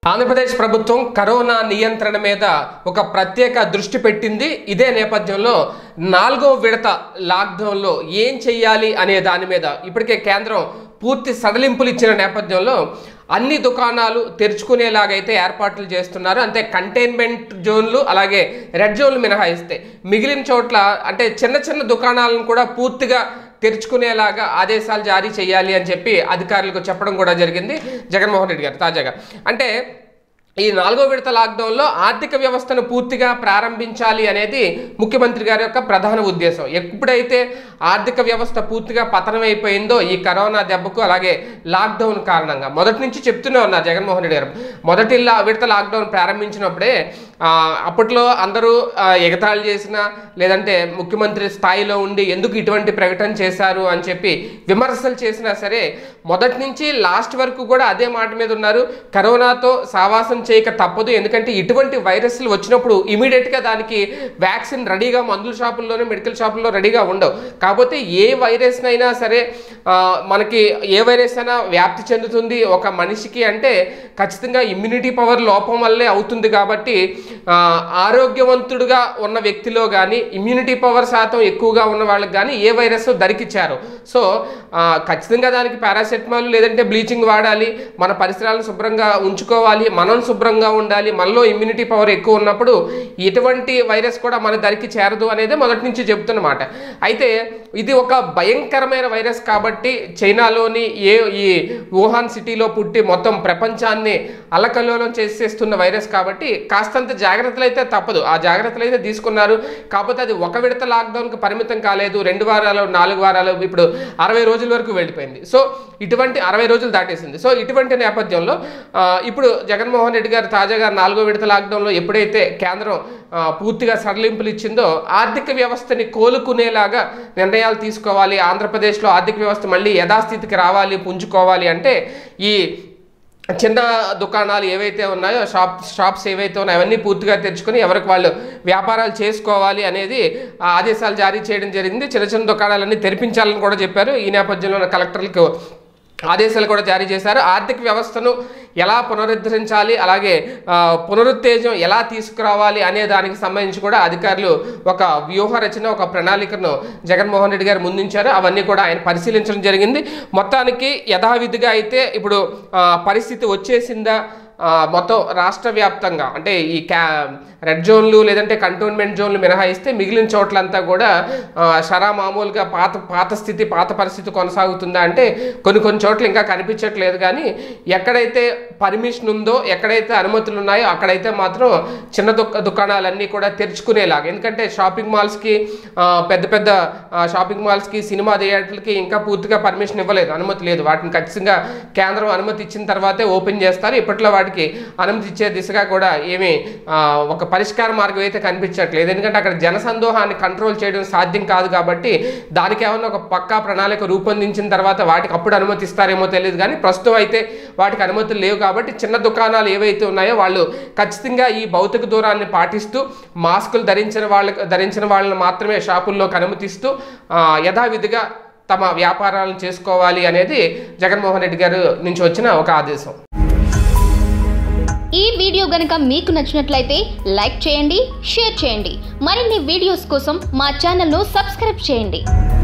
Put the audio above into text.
ఆంధ్రప్రదేశ్ ప్రభుత్వం కరోనా నియంత్రణ మీద ఒక ప్రత్యేక దృష్టి పెట్టింది ఇదే నేపథ్యంలో నాలుగో విడత లాక్డౌన్లో ఏం చెయ్యాలి అనే దాని మీద ఇప్పటికే కేంద్రం పూర్తి సడలింపులు ఇచ్చిన నేపథ్యంలో అన్ని దుకాణాలు తెరుచుకునేలాగైతే ఏర్పాట్లు చేస్తున్నారు అంతే కంటైన్మెంట్ జోన్లు అలాగే రెడ్ జోన్లు మినహాయిస్తే మిగిలిన చోట్ల అంటే చిన్న చిన్న దుకాణాలను కూడా పూర్తిగా తెరుచుకునేలాగా ఆదేశాలు జారీ చేయాలి అని చెప్పి అధికారులకు చెప్పడం కూడా జరిగింది జగన్మోహన్ రెడ్డి గారు తాజాగా అంటే ఈ నాలుగో విడత లాక్డౌన్లో ఆర్థిక వ్యవస్థను పూర్తిగా ప్రారంభించాలి అనేది ముఖ్యమంత్రి గారి యొక్క ప్రధాన ఉద్దేశం ఎప్పుడైతే ఆర్థిక వ్యవస్థ పూర్తిగా పతనమైపోయిందో ఈ కరోనా దెబ్బకు అలాగే లాక్డౌన్ కారణంగా మొదటి నుంచి చెప్తూనే ఉన్నారు జగన్మోహన్ రెడ్డి గారు మొదటి లా- విడత లాక్డౌన్ ప్రారంభించినప్పుడే ఆ, అప్పట్లో అందరూ ఆ, ఎగతాళి చేసిన లేదంటే ముఖ్యమంత్రి స్థాయిలో ఉండి ఎందుకు ఇటువంటి ప్రకటన చేశారు అని చెప్పి విమర్శలు చేసినా సరే మొదటి నుంచి లాస్ట్ వరకు కూడా అదే మాట మీద ఉన్నారు కరోనాతో సావాసం చేయక తప్పదు ఎందుకంటే ఇటువంటి వైరస్లు వచ్చినప్పుడు ఇమీడియట్గా దానికి వ్యాక్సిన్ రెడీగా మందుల షాపుల్లోనే మెడికల్ షాపుల్లో రెడీగా ఉండవు కాకపోతే ఏ వైరస్ అయినా సరే ఆ, మనకి ఏ వైరస్ అయినా వ్యాప్తి చెందుతుంది ఒక మనిషికి అంటే ఖచ్చితంగా ఇమ్యూనిటీ పవర్ లోపం వల్లే అవుతుంది కాబట్టి ఆ, ఆరోగ్యవంతుడుగా ఉన్న వ్యక్తిలో కానీ ఇమ్యూనిటీ పవర్ శాతం ఎక్కువగా ఉన్న వాళ్ళకి కానీ ఏ వైరస్ దరికిచ్చారు సో ఆ, ఖచ్చితంగా దానికి పారాసెటమాల్ లేదంటే బ్లీచింగ్ వాడాలి మన పరిసరాలను శుభ్రంగా ఉంచుకోవాలి మనం శుభ్రంగా ఉండాలి మనలో ఇమ్యూనిటీ పవర్ ఎక్కువ ఉన్నప్పుడు ఎటువంటి వైరస్ కూడా మన దరికి చేరదు అనేది మొదటి నుంచి చెప్తున్నమాట అయితే ఇది ఒక భయంకరమైన వైరస్ కాబట్టి చైనాలోని ఏ ఈ వుహాన్ సిటీలో పుట్టి మొత్తం ప్రపంచాన్ని అలకల్లోలం చేసేస్తున్న వైరస్ కాబట్టి కాస్తంత జాగ్రత్తలు అయితే తప్పదు ఆ జాగ్రత్తలు అయితే తీసుకున్నారు కాకపోతే అది ఒక విడత లాక్డౌన్కి పరిమితం కాలేదు రెండు వారాలు నాలుగు వారాలు ఇప్పుడు అరవై రోజుల వరకు వెళ్ళిపోయింది సో ఇటువంటి అరవై రోజులు దాటేసింది సో ఇటువంటి నేపథ్యంలో ఆ, ఇప్పుడు జగన్మోహన్ రెడ్డి గారు తాజాగా నాలుగో విడత లాక్డౌన్లో ఎప్పుడైతే కేంద్రం ఆ, పూర్తిగా సడలింపులు ఇచ్చిందో ఆర్థిక వ్యవస్థని కోలుకునేలాగా నిర్ణయాలు తీసుకోవాలి ఆంధ్రప్రదేశ్లో ఆర్థిక వ్యవస్థ మళ్ళీ యథాస్థితికి రావాలి పుంజుకోవాలి అంటే ఈ చిన్న దుకాణాలు ఏవైతే ఉన్నాయో షాప్ షాప్స్ ఏవైతే ఉన్నాయో అవన్నీ పూర్తిగా తెరుచుకొని ఎవరికి వాళ్ళు వ్యాపారాలు చేసుకోవాలి అనేది ఆ ఆదేశాలు జారీ చేయడం జరిగింది చిన్న చిన్న దుకాణాలన్నీ తెరిపించాలని కూడా చెప్పారు ఈ నేపథ్యంలో కలెక్టర్లకు ఆదేశాలు కూడా జారీ చేశారు ఆర్థిక వ్యవస్థను ఎలా పునరుద్ధరించాలి అలాగే ఆ, పునరుత్తేజం ఎలా తీసుకురావాలి అనే దానికి సంబంధించి కూడా అధికారులు ఒక వ్యూహ రచన ఒక ప్రణాళికను జగన్మోహన్ రెడ్డి గారు ముందుంచారు అవన్నీ కూడా ఆయన పరిశీలించడం జరిగింది మొత్తానికి యథావిధిగా అయితే ఇప్పుడు ఆ, పరిస్థితి వచ్చేసిందా ఆ, మొత్తం రాష్ట్ర వ్యాప్తంగా అంటే ఈ క్యా రెడ్ జోన్లు లేదంటే కంటోన్మెంట్ జోన్లు మినహాయిస్తే మిగిలిన చోట్లంతా కూడా ఆ, షరా మామూలుగా పాత పాత స్థితి పాత పరిస్థితి కొనసాగుతుందా అంటే కొన్ని కొన్ని చోట్ల ఇంకా కనిపించట్లేదు కానీ ఎక్కడైతే పర్మిషన్ ఉందో ఎక్కడైతే అనుమతులు ఉన్నాయో అక్కడైతే మాత్రం చిన్న దుక్క దుకాణాలన్నీ కూడా తెరుచుకునేలాగా ఎందుకంటే షాపింగ్ మాల్స్కి ఆ, పెద్ద పెద్ద ఆ, షాపింగ్ మాల్స్కి సినిమా థియేటర్లకి ఇంకా పూర్తిగా పర్మిషన్ ఇవ్వలేదు అనుమతి లేదు వాటిని ఖచ్చితంగా కేంద్రం అనుమతి ఇచ్చిన తర్వాతే ఓపెన్ చేస్తారు ఇప్పట్లో వాటికి అనుమతి ఇచ్చే దిశగా కూడా ఏమీ ఆ, ఒక పరిష్కార మార్గం అయితే కనిపించట్లేదు ఎందుకంటే అక్కడ జనసందోహాన్ని కంట్రోల్ చేయడం సాధ్యం కాదు కాబట్టి దానికి ఏమన్నా ఒక పక్కా ప్రణాళిక రూపొందించిన తర్వాత వాటికి అప్పుడు అనుమతిస్తారేమో తెలియదు కానీ ప్రస్తుతం అయితే వాటికి అనుమతులు లేవు కాబట్టి చిన్న దుకాణాలు ఏవైతే ఉన్నాయో వాళ్ళు ఖచ్చితంగా ఈ భౌతిక దూరాన్ని పాటిస్తూ మాస్కులు ధరించిన వాళ్ళకి ధరించిన వాళ్ళని మాత్రమే షాపుల్లోకి అనుమతిస్తూ ఆ, యథావిధిగా తమ వ్యాపారాలను చేసుకోవాలి అనేది జగన్మోహన్ రెడ్డి గారు నుంచి వచ్చిన ఒక ఆదేశం ఈ వీడియో గనుక మీకు నచ్చినట్లయితే లైక్ చేయండి షేర్ చేయండి మరిన్ని వీడియోస్ కోసం మా ఛానల్ను సబ్స్క్రైబ్ చేయండి